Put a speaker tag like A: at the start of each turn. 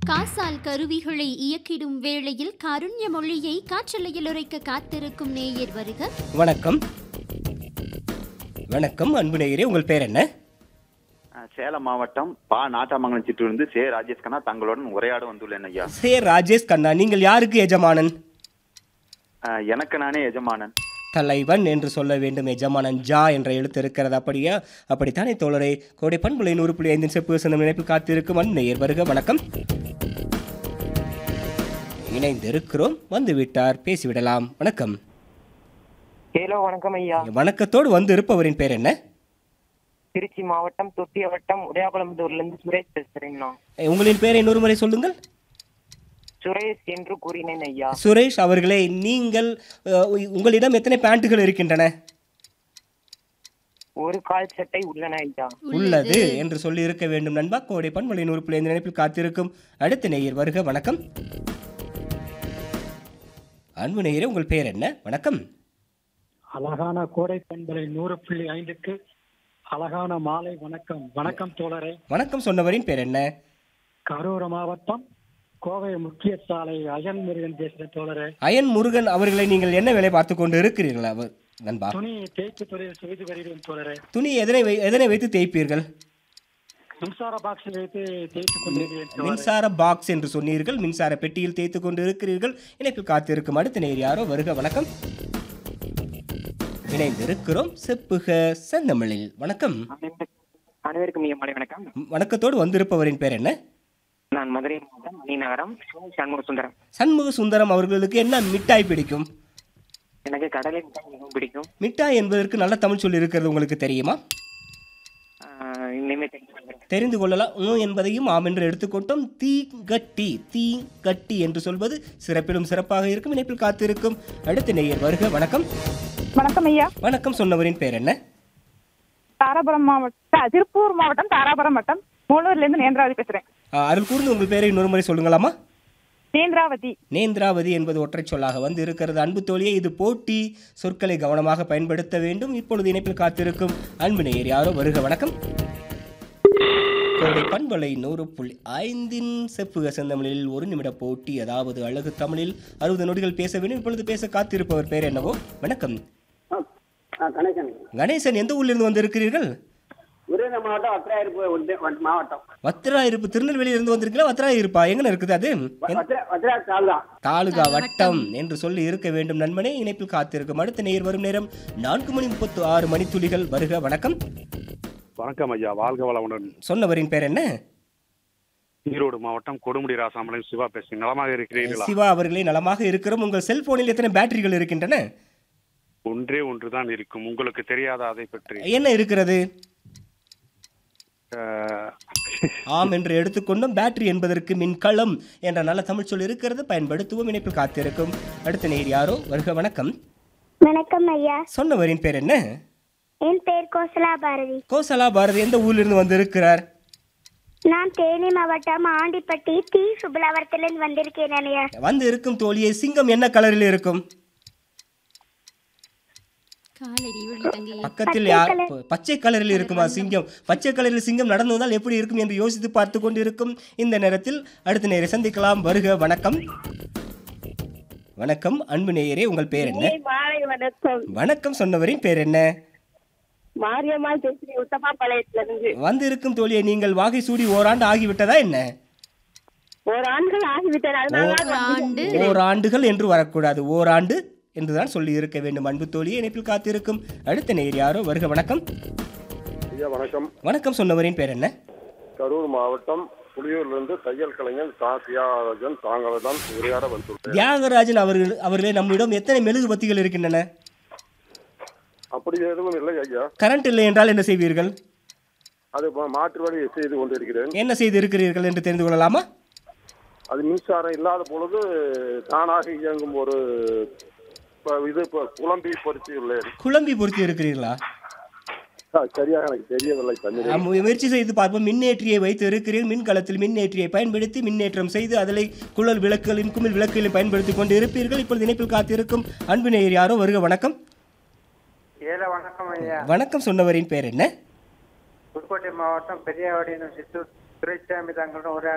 A: காசால் கருவிகளை இயக்கிடும் வேளையில் காருண்ய மொழியை காற்றலையில் உரைக்க காத்திருக்கும் நேயர் வருக
B: வணக்கம் வணக்கம் அன்பு நேயரே உங்கள் பேர் என்ன
C: அஹ் சேலம் மாவட்டம் பா நாட்டாமங்கலம் சிற்றிலிருந்து சே ராஜேஷ் கண்ணா தங்களுடன் உரையாட வந்துள்ளேன் ஐயா
B: சே ராஜேஷ் கண்ணா நீங்கள் யாருக்கு எஜமானன்
C: அஹ் எனக்கு நானே எஜமானன்
B: தலைவன் என்று சொல்ல வேண்டும் எஜமானன் ஜா என்ற எழுத்து இருக்கிறது அப்படியா அப்படித்தானே தோழரே கோடை பண்புலை நூறு புள்ளி ஐந்தின் செப்பு சின்ன நினைப்பில் காத்திருக்கும் அன்பு நேயர் வருக வணக்கம் இணைந்திருக்கிறோம் வந்து விட்டார் பேசிவிடலாம் வணக்கம்
D: ஹலோ வணக்கம் ஐயா
B: வணக்கத்தோடு வந்து இருப்பவரின் பேர் என்ன
D: திருச்சி மாவட்டம் தொட்டிய வட்டம் உடையாகுளம்புதூர்ல இருந்து சுரேஷ் பேசுறேங்கண்ணா
B: உங்களின் பேரை இன்னொரு முறை சொல்லுங்கள்
D: சுரேஷ் என்று கூறினேன் ஐயா
B: சுரேஷ் அவர்களே நீங்கள் அஹ், உங்களிடம் எத்தனை பேண்ட்டுகள் இருக்கின்றன
D: ஒரு கால் சட்டை உள்ளன ஐயா
B: உள்ளது என்று சொல்லி இருக்க வேண்டும் நண்பா கோடை பண்பலை நூறு பிள்ளை இந்த நினைப்பில் காத்திருக்கும் அடுத்த நேயர் வருக வணக்கம் அன்பு நேயரே உங்கள் பேர் என்ன வணக்கம்
E: அழகான கோடை பண்பலை நூறு புள்ளி ஐந்துக்கு அழகான மாலை வணக்கம் வணக்கம் தோழரே
B: வணக்கம் சொன்னவரின் பேர் என்ன
E: கரூர் மாவட்டம் கோவை முக்கிய சாலை அயன் முருகன் பேசுற தோழரே
B: அயன் முருகன் அவர்களை நீங்கள் என்ன வேலை பார்த்து கொண்டு இருக்கிறீர்கள் அவர் நண்பா
E: துணி தேய்ப்பு தொழில் செய்து வருகிறேன் தோழரே
B: துணி எதனை வை- எதனை வைத்து தேய்ப்பீர்கள்
E: மின்சார பாக்ஸில் வைத்து தேய்த்து கொண்டிருக்கிறேன் தோழரே
B: மின்சார பாக்ஸ் என்று சொன்னீர்கள் மின்சார பெட்டியில் தேய்த்து கொண்டு இருக்கிறீர்கள் இணைப்பில் காத்திருக்கும் அடுத்த நேர் யாரோ வருக வணக்கம் இணைந்திருக்கிறோம் செப்புக செந்தமிழில் வணக்கம்
D: அனைவருக்கும் மிக மாலை வணக்கம்
B: வணக்கத்தோடு வந்திருப்பவரின் பேர் என்ன
D: நான் மதுரை மாவட்டம் மணிநகரம் சண்முக சுந்தரம்
B: சண்முக சுந்தரம் அவர்களுக்கு என்ன மிட்டாய் பிடிக்கும்
D: எனக்கு கடலை மிட்டாய் மிகவும் பிடிக்கும்
B: மிட்டாய் என்பதற்கு நல்ல தமிழ் சொல்லி இருக்கிறது உங்களுக்கு தெரியுமா
D: ஆஹ் இனிமே தெரிந்து கொள்கிறேன்
B: தெரிந்து கொள்ளலாம் உம் என்பதையும் ஆம் என்று எடுத்துக்கொண்டோம் தீ கட்டி தீ கட்டி என்று சொல்வது சிறப்பிலும் சிறப்பாக இருக்கும் இணைப்பில் காத்திருக்கும் அடுத்த நேயர் வருக வணக்கம்
F: வணக்கம் ஐயா
B: வணக்கம் சொன்னவரின் பேர் என்ன
F: தாராபுரம் மாவட்டம் திருப்பூர் மாவட்டம் தாராபுரம் வட்டம் மூலூர்ல இருந்து நேந்திராவதி பேசுறேன்
B: ஆ, அருள் கூர்ந்து உங்கள் பேரை இன்னொரு முறை சொல்லுங்களாமா
F: நேந்திராவதி
B: நேந்திராவதி என்பது ஒற்றைச் சொல்லாக வந்து இருக்கிறது அன்பு தோழியே இது போட்டி சொற்களை கவனமாக பயன்படுத்த வேண்டும் இப்பொழுது இணைப்பில் காத்திருக்கும் அன்பு நேயர் யாரோ வருக வணக்கம் கோடை பண்பலை நூறு புள்ளி ஐந்தின் செப்புக செந்தமிழில் ஒரு நிமிட போட்டி அதாவது அழகு தமிழில் அறுபது நொடிகள் பேச வேண்டும் இப்பொழுது பேச காத்திருப்பவர் பேர் என்னவோ வணக்கம்
G: கணேசன்
B: கணேசன் எந்த ஊரிலிருந்து வந்திருக்கிறீர்கள்
G: விருதுநகர் மாவட்டம் வத்திராயிருப்பு ஒன்று வட்- மாவட்டம்
B: வத்திராயிருப்பு திருநெல்வேலியிலிருந்து வந்திருக்கீங்களா வத்திராயிருப்பா எங்க இருக்குது அது
G: வத்திரா வத்திரா தால் தான்
B: தாலுகா வட்டம் என்று சொல்லி இருக்க வேண்டும் நண்பனே இணைப்பில் காத்திருக்கும் அடுத்த நேர் வரும் நேரம் நான்கு மணி முப்பத்து ஆறு மணித்துளிகள் வருக வணக்கம்
H: வணக்கம் ஐயா வாழ்க வளமுடன்
B: சொன்னவரின் பேர் என்ன
H: ஈரோடு மாவட்டம் கொடுமுடி ராசாமலையும் சிவா பேசுகிறேன் நலமாக இருக்கிறீர்களா
B: சிவா அவர்களே நலமாக இருக்கிறோம் உங்கள் செல்போனில் எத்தனை பேட்டரிகள் இருக்கின்றன
H: ஒன்றே ஒன்றுதான் இருக்கும் உங்களுக்கு தெரியாத அதை பற்றி
B: என்ன இருக்கிறது
H: அஹ்,
B: ஆம் என்று எடுத்துக்கொண்டும் பேட்டரி என்பதற்கு மின்கலம் என்ற நல்ல தமிழ் சொல் இருக்கிறது பயன்படுத்துவோம் இணைப்பில் காத்திருக்கும் அடுத்த நேர் யாரோ வருக வணக்கம்
I: வணக்கம் ஐயா
B: சொன்னவரின் பேர் என்ன
I: என் பேர் கோசலா பாரதி
B: கோசலா பாரதி எந்த ஊரிலிருந்து வந்திருக்கிறார்
I: நான் தேனி மாவட்டம் ஆண்டிப்பட்டி டி சுபலவரத்திலிருந்து வந்திருக்கேன் ஐயா
B: வந்து இருக்கும் தோழியை சிங்கம் என்ன கலரில் இருக்கும்
A: காலடி ஒளி தங்கையே
B: பக்கத்தில் யார் ப- பச்சை கலரில் இருக்குமா சிங்கம் பச்சை கலரில் சிங்கம் நடந்து வந்தால் எப்படி இருக்கும் என்று யோசித்து பார்த்து கொண்டிருக்கும் இந்த நேரத்தில் அடுத்த நேரை சந்திக்கலாம் வருக வணக்கம் வணக்கம் அன்பு நேயரே உங்கள் பேர் என்ன
F: மாலை வணக்கம்
B: வணக்கம் சொன்னவரின் பேர் என்ன
F: மாரியம்மா பேசுறேன் உத்தமா பாளையத்துல இருந்து
B: வந்து இருக்கும் தோழியை நீங்கள் வாகை சூடி ஓராண்டு ஆகிவிட்டதா என்ன
F: ஒரு ஆண்கள் ஆகிவிட்டது அதனால
A: ஒரு ஆண்டு
B: ஓராண்டுகள் என்று வரக்கூடாது ஓராண்டு என்றுதான் சொல்லி இருக்க வேண்டும் அன்பு தோழியை இணைப்பில் காத்திருக்கும் அடுத்த நேயர் யாரோ வருக வணக்கம்
J: ஐயா வணக்கம்
B: வணக்கம் சொன்னவரின் பேர் என்ன
J: கரூர் மாவட்டம் புலியூர்லேருந்து தையல் கலைஞன் தா தியாகராஜன் தாங்களை தான் உரையாட வந்துள்ளேன்
B: தியாகராஜன் அவர்கள் அவர்களே நம்மிடம் எத்தனை மெழுகுபத்திகள் இருக்கின்றன
J: அப்படி எதுவும் இல்லை ஐயா
B: கரண்ட் இல்லை என்றால் என்ன செய்வீர்கள்
J: அது ப- மாற்று வழி செய்து கொண்டிருக்கிறேன்
B: என்ன செய்து இருக்கிறீர்கள் என்று தெரிந்து கொள்ளலாமா
J: அது மின்சாரம் இல்லாத பொழுது தானாக இயங்கும் ஒரு ப- இது இப்போ குழம்பி பொருத்தியுள்ளேன்
B: குழம்பி பொருத்தி இருக்கிறீர்களா
J: ஆ, சரியாக எனக்கு தெரியவில்லை தண்ணீர்
B: ஆம், முயற்சி செய்து பார்ப்போம் மின்னேற்றியை வைத்து இருக்கிறீர்கள் மின்கலத்தில் மின்னேற்றியை பயன்படுத்தி மின்னேற்றம் செய்து அதில் குழல் விளக்குகளின் குமிழ் விளக்குகளையும் பயன்படுத்தி கொண்டு இருப்பீர்கள் இப்பொழுது இணைப்பில் காத்திருக்கும் அன்பு நேயர் யாரோ வருக வணக்கம்
K: ஏல வணக்கம் ஐயா
B: வணக்கம் சொன்னவரின் பேர் என்ன
K: புதுக்கோட்டை மாவட்டம் பெரியவாடி சித்தூர் துரைசாமி தங்களுடன் ஒரு